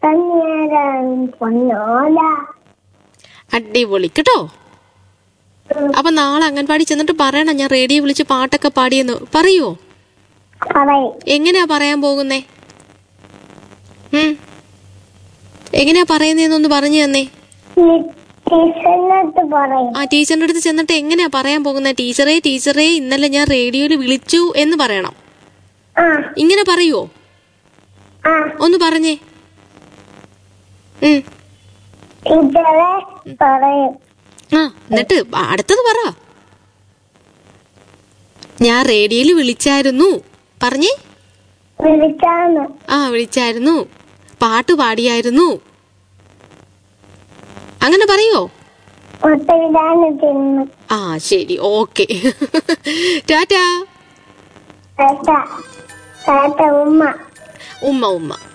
തന്നേരം പൊന്നോല അടിപൊളി കേട്ടോ അപ്പൊ നാളെ അംഗൻവാടി ചെന്നിട്ട് പറയണം ഞാൻ റേഡിയോ വിളിച്ച് പാട്ടൊക്കെ പാടിയെന്ന് പറയോ പറയും എങ്ങനെയാ പറയാൻ പോകുന്നേ ഉം. എങ്ങനെയാ പറയുന്നതെന്നൊന്ന് പറഞ്ഞു തന്നേ ഈ ടീച്ചറിനടുത്ത് പറയും ആ ടീച്ചറിന്റെ അടുത്ത് ചെന്നിട്ട് എങ്ങനെയാ പറയാൻ പോകുന്നത് ടീച്ചറേ ടീച്ചറേ ഇന്നലെ ഞാൻ റേഡിയോയിൽ വിളിച്ചു എന്ന് പറയണം ആ ഇങ്ങനെ പറയുവോ ആ ഒന്ന് പറഞ്ഞേ ഉം. ടീച്ചറെ പറയും ആ എന്നിട്ട് അടുത്തത് പറ ഞാൻ റേഡിയോയിൽ വിളിച്ചായിരുന്നു പറഞ്ഞേ വിളിച്ചാന്ന് ആ വിളിച്ചായിരുന്നു പാട്ട് പാടിയായിരുന്നു അങ്ങനെ പറയോ മുട്ടയിലാണ് തിന്നു ആ ശരി ഓക്കെ ടാറ്റാ താത്ത താത്ത ഉമ്മ ഉമ്മ ഉമ്മ